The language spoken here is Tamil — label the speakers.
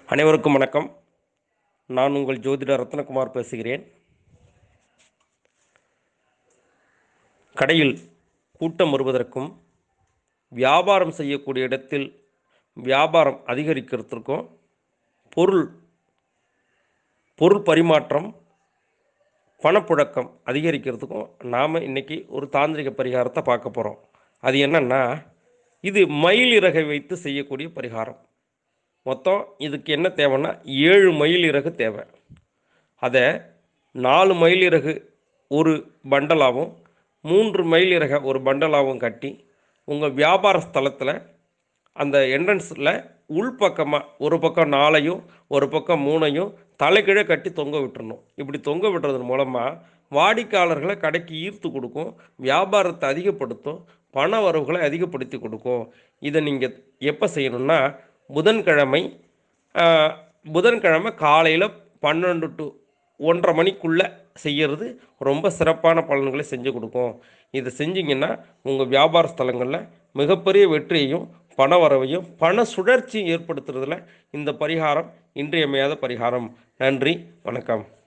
Speaker 1: அனைவருக்கும் வணக்கம் நான் உங்கள் ஜோதிடர் ரத்னகுமார் பேசுகிறேன் கடையில் கூட்டம் வருவதற்கும் வியாபாரம் செய்யக்கூடிய இடத்தில் வியாபாரம் அதிகரிக்கிறதுக்கும் பொருள் பொருள் பரிமாற்றம் பணப்புழக்கம் அதிகரிக்கிறதுக்கும் நாம் இன்றைக்கி ஒரு தாந்திரிக பரிகாரத்தை பார்க்க போகிறோம் அது என்னன்னா இது மயில் இறகை வைத்து செய்யக்கூடிய பரிகாரம் மொத்தம் இதுக்கு என்ன தேவைன்னா ஏழு மயில் இறகு தேவை அதை நாலு மயில் இறகு ஒரு பண்டலாகவும் மூன்று மயில் இறகை ஒரு பண்டலாகவும் கட்டி உங்கள் வியாபார ஸ்தலத்தில் அந்த என்ட்ரன்ஸில் உள்பக்கமாக ஒரு பக்கம் நாலையும் ஒரு பக்கம் மூணையும் தலைகீழே கட்டி தொங்க விட்டுறணும் இப்படி தொங்க விட்டுறதன் மூலமாக வாடிக்கையாளர்களை கடைக்கு ஈர்த்து கொடுக்கும் வியாபாரத்தை அதிகப்படுத்தும் பண வரவுகளை அதிகப்படுத்தி கொடுக்கும் இதை நீங்கள் எப்போ செய்யணும்னா புதன்கிழமை ஆஹ், புதன்கிழமை காலையில் பன்னெண்டு டு ஒன்றரை மணிக்குள்ளே செய்கிறது ரொம்ப சிறப்பான பலன்களை செஞ்சு கொடுக்கும் இதை செஞ்சீங்கன்னா உங்கள் வியாபார ஸ்தலங்களில் மிகப்பெரிய வெற்றியையும் பண வரவையும் பண சுழற்சியும் ஏற்படுத்துறதுல இந்த பரிகாரம் இன்றியமையாத பரிகாரம் நன்றி வணக்கம்